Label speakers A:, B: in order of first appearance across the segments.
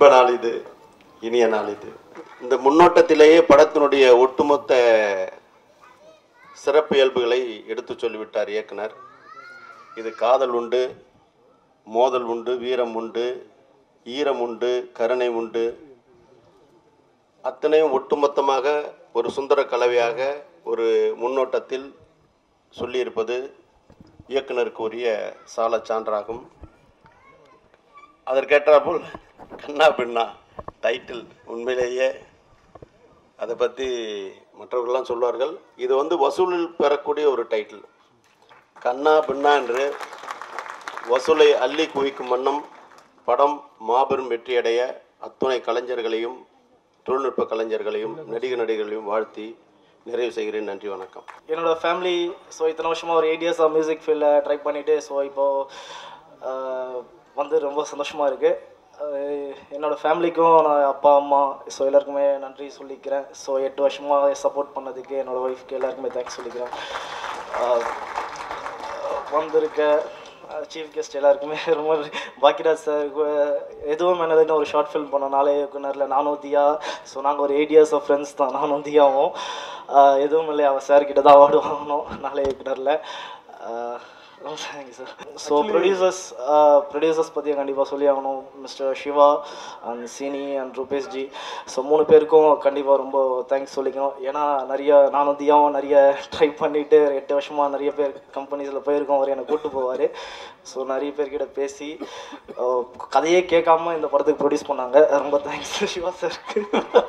A: இன்ப நாள் இது இனிய நாள் இது இந்த முன்னோட்டத்திலேயே படத்தினுடைய ஒட்டுமொத்த சிறப்பு இயல்புகளை எடுத்து சொல்லிவிட்டார் இயக்குனர் இது காதல் உண்டு மோதல் உண்டு வீரம் உண்டு ஈரம் உண்டு கருணை உண்டு அத்தனையும் ஒட்டுமொத்தமாக ஒரு சுந்தர கலவையாக ஒரு முன்னோட்டத்தில் சொல்லியிருப்பது இயக்குனருக்கு உரிய சால சான்றாகும் அதற்கேற்றாற்போல் கண்ணா பின்னா டைட்டில் உண்மையிலேயே அதை பற்றி மற்றவர்கள்லாம் சொல்வார்கள் இது வந்து வசூலில் பெறக்கூடிய ஒரு டைட்டில் கண்ணா பின்னா என்று வசூலை அள்ளி குவிக்கும் வண்ணம் படம் மாபெரும் வெற்றியடைய அத்துணை கலைஞர்களையும் தொழில்நுட்ப கலைஞர்களையும் நடிகர் நடிகர்களையும் வாழ்த்தி நிறைவு செய்கிறேன் நன்றி வணக்கம்
B: என்னோட ஃபேமிலி ஸோ இத்தனை வருஷமாக ஒரு எயிட் இயர்ஸாக மியூசிக் ஃபீல்டில் ட்ரை பண்ணிவிட்டு ஸோ இப்போது வந்து ரொம்ப சந்தோஷமாக இருக்குது என்னோட ஃபேமிலிக்கும் நான் அப்பா அம்மா ஸோ எல்லாருக்குமே நன்றி சொல்லிக்கிறேன் ஸோ எட்டு வருஷமாக சப்போர்ட் பண்ணதுக்கு என்னோட ஒய்ஃப்க்கு எல்லாருக்குமே தேங்க்ஸ் சொல்லிக்கிறேன் ஆஹ் வந்திருக்க சீஃப் கெஸ்ட் எல்லாருக்குமே ரொம்ப பாக்கியராஜ் சார் எதுவும் மேனதுன்னு ஒரு ஷார்ட் ஃபில்ம் பண்ணோம் நாளே இயக்குனரில் நானும் தியா ஸோ நாங்கள் ஒரு எயிட் இயர்ஸ் ஆஃப் ஃப்ரெண்ட்ஸ் தான் நானும் தியாவும் ஆஹ் எதுவும் இல்லை அவன் சார் கிட்ட தான் அவார்டு வாங்கணும் நாளே இயக்குனரில் ரொம்ப thank you sir so producers producers பற்றி கண்டிப்பாக சொல்லி ஆகணும் mister Siva and Seeni and Rupesh ji so மூணு பேருக்கும் கண்டிப்பாக ரொம்ப தேங்க்ஸ் சொல்லிக்கணும் ஏன்னா நிறைய நானும் தியாவும் நிறைய ட்ரை பண்ணிவிட்டு எட்டு வருஷமாக நிறைய பேர் கம்பெனிஸில் போயிருக்கோம் அவர் என்னை கூப்பிட்டு போவார் ஸோ நிறைய பேர்கிட்ட பேசி அஹ், கதையே கேட்காம இந்த படத்துக்கு ப்ரொடியூஸ் பண்ணாங்க ரொம்ப தேங்க்ஸ் சிவா சாருக்கு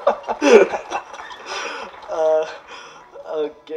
B: ஓகே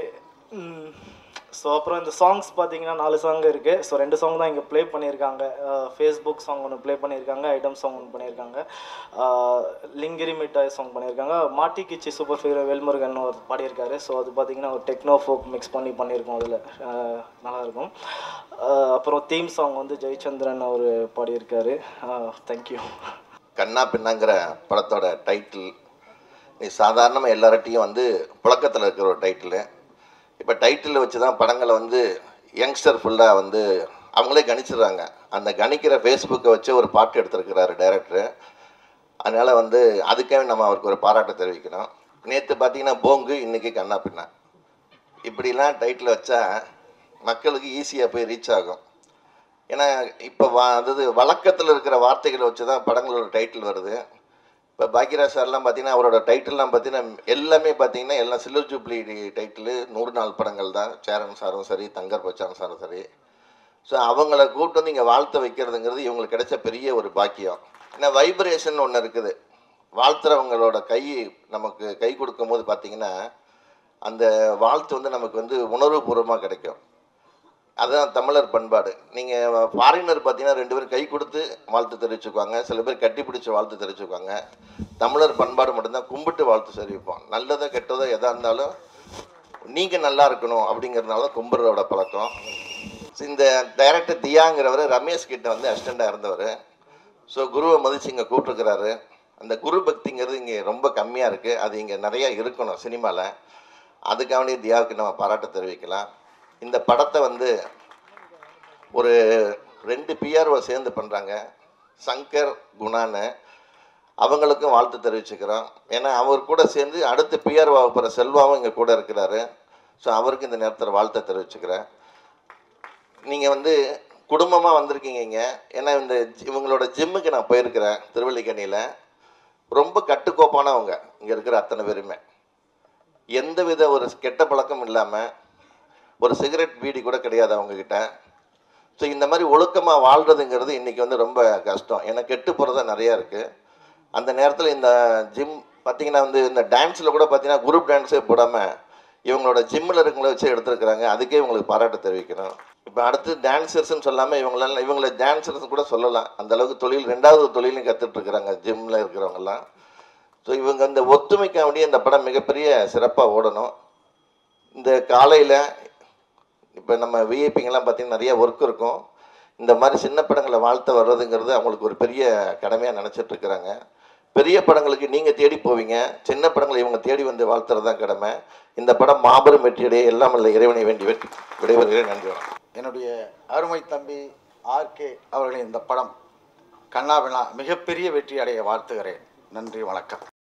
B: ஸோ அப்புறம் இந்த சாங்ஸ் பார்த்தீங்கன்னா நாலு சாங் இருக்குது ஸோ ரெண்டு சாங் தான் இங்கே ப்ளே பண்ணியிருக்காங்க ஃபேஸ்புக் சாங் ஒன்று ப்ளே பண்ணியிருக்காங்க ஐட்டம் சாங் ஒன்று பண்ணியிருக்காங்க ஆஹ் லிங்கிரி மிட்டாய் சாங் பண்ணியிருக்காங்க மாட்டி கிச்சி சூப்பர் ஃபீரோ வேல்முருகன் ஒரு பாடியிருக்காரு ஸோ அது பார்த்தீங்கன்னா ஒரு டெக்னோ ஃபோக் மிக்ஸ் பண்ணி பண்ணியிருக்கோம் அதில் நல்லாயிருக்கும் ஆஹ் அப்புறம் தீம் சாங் வந்து ஜெயச்சந்திரன் அவர் பாடியிருக்காரு தேங்க்யூ
C: கண்ணா பின்னாங்கிற படத்தோட டைட்டில் நீ சாதாரணமாக எல்லார்ட்டையும் வந்து புழக்கத்தில் இருக்கிற ஒரு டைட்டிலு இப்போ டைட்டில் வச்சு தான் படங்களை வந்து யங்ஸ்டர் ஃபுல்லாக வந்து அவங்களே கணிச்சிடுறாங்க அந்த கணிக்கிற ஃபேஸ்புக்கை வச்சு ஒரு பாட்டு எடுத்திருக்கிறாரு டைரக்டரு அதனால் வந்து அதுக்கே நம்ம அவருக்கு ஒரு பாராட்டு தெரிவிக்கணும் நேற்று பார்த்தீங்கன்னா போங்கு இன்றைக்கி கண்ணா பின்னா இப்படிலாம் டைட்டில் வச்சா மக்களுக்கு ஈஸியாக போய் ரீச் ஆகும் ஏன்னா இப்போ வா அதாவது வழக்கத்தில் இருக்கிற வார்த்தைகளை வச்சு தான் படங்களோட டைட்டில் வருது இப்போ பாக்யராஜ் சார்லாம் பார்த்தீங்கன்னா அவரோட டைட்டில்லாம் பார்த்தீங்கன்னா எல்லாமே பார்த்தீங்கன்னா எல்லாம் சில்வர் ஜூப்ளி டைட்டிலு நூறு நாள் படங்கள் தான் சேரன் சாரும் சரி தங்கர் பச்சான் சாரும் சரி ஸோ அவங்கள கூப்பிட்டு வந்து இங்கே வாழ்த்த வைக்கிறதுங்கிறது இவங்களுக்கு கிடைச்ச பெரிய ஒரு பாக்கியம் ஏன்னா வைப்ரேஷன் ஒன்று இருக்குது வாழ்த்துறவங்களோட கை நமக்கு கை கொடுக்கும் போது பார்த்தீங்கன்னா அந்த வாழ்த்து வந்து நமக்கு வந்து உணர்வுபூர்வமாக கிடைக்கும் அதுதான் தமிழர் பண்பாடு நீங்கள் ஃபாரினர் பார்த்தீங்கன்னா ரெண்டு பேரும் கை கொடுத்து வாழ்த்து தெரிவிச்சுக்குவாங்க சில பேர் கட்டி பிடிச்சி வாழ்த்து தெரிவிச்சுக்குவாங்க தமிழர் பண்பாடு மட்டும்தான் கும்பிட்டு வாழ்த்து தெரிவிப்போம் நல்லதோ கெட்டதோ எதாக இருந்தாலும் நீங்கள் நல்லா இருக்கணும் அப்படிங்கிறதுனால தான் கும்பிட்றோட பழக்கம் இந்த டைரக்டர் தியாங்கிறவர் ரமேஷ் கிட்ட வந்து அசிஸ்டண்ட்டாக இருந்தவர் ஸோ குருவை மதிச்சு இங்கே கூப்பிட்டுருக்கிறாரு அந்த குரு பக்திங்கிறது இங்கே ரொம்ப கம்மியாக இருக்குது அது இங்கே நிறையா இருக்கணும் சினிமாவில் அதுக்காண்டி தியாவுக்கு நம்ம பாராட்டு தெரிவிக்கலாம் இந்த படத்தை வந்து ஒரு ரெண்டு பிஆர்ஓ சேர்ந்து பண்ணுறாங்க சங்கர் குணான்னு அவங்களுக்கும் வாழ்த்து தெரிவிச்சுக்கிறோம் ஏன்னா அவர் கூட சேர்ந்து அடுத்து பிஆர்ஓ போகிற செல்வாவும் இங்கே கூட இருக்கிறாரு ஸோ அவருக்கு இந்த நேரத்தில் வாழ்த்தை தெரிவிச்சுக்கிறேன் நீங்கள் வந்து குடும்பமாக வந்திருக்கீங்க இங்கே ஏன்னா இந்த ஜி- இவங்களோட ஜிம்முக்கு நான் போயிருக்கிறேன் திருவல்லிக்கணியில் ரொம்ப கட்டுக்கோப்பானவங்க இங்கே இருக்கிற அத்தனை பேருமே எந்த வித ஒரு கெட்ட பழக்கம் இல்லாமல் ஒரு சிகரெட் பீடி கூட கிடையாது அவங்கக்கிட்ட ஸோ இந்த மாதிரி ஒழுக்கமாக வாழ்கிறதுங்கிறது இன்றைக்கி வந்து ரொம்ப கஷ்டம் ஏன்னா கெட்டு போகிறதா நிறையா இருக்குது அந்த நேரத்தில் இந்த ஜிம் பார்த்தீங்கன்னா வந்து இந்த டான்ஸில் கூட பார்த்தீங்கன்னா குரூப் டான்ஸே போடாமல் இவங்களோட ஜிம்மில் இருக்கவங்கள வச்சு எடுத்துருக்குறாங்க அதுக்கே இவங்களுக்கு பாராட்டு தெரிவிக்கணும் இப்போ அடுத்து டான்சர்ஸ்னு சொல்லாமல் இவங்களெல்லாம் இவங்களை டான்சர்ஸ் கூட சொல்லலாம் அந்த அளவுக்கு தொழில் ரெண்டாவது தொழிலும் கற்றுட்ருக்குறாங்க ஜிம்மில் இருக்கிறவங்கெல்லாம் ஸோ இவங்க இந்த ஒத்துமைக்காக வேண்டிய இந்த படம் மிகப்பெரிய சிறப்பாக ஓடணும் இந்த காலையில் இப்போ நம்ம விஐபிங்கெல்லாம் பார்த்தீங்கன்னா நிறைய ஒர்க் இருக்கும் இந்த மாதிரி சின்ன படங்களை வாழ்த்த வர்றதுங்கிறது அவங்களுக்கு ஒரு பெரிய கடமையாக நினச்சிட்டு இருக்கிறாங்க பெரிய படங்களுக்கு நீங்கள் தேடி போவீங்க சின்ன படங்களை இவங்க தேடி வந்து வாழ்த்துறது தான் கடமை இந்த படம் மாபெரும் வெற்றியடைய எல்லாம் இல்லை இறைவனை வேண்டி வெற்றி விடைபெறுகிறேன் நன்றி வணக்கம்
D: என்னுடைய அருமை தம்பி ஆர்கே அவர்களின் இந்த படம் கண்ணாபினா மிகப்பெரிய வெற்றி அடைய வாழ்த்துகிறேன் நன்றி வணக்கம்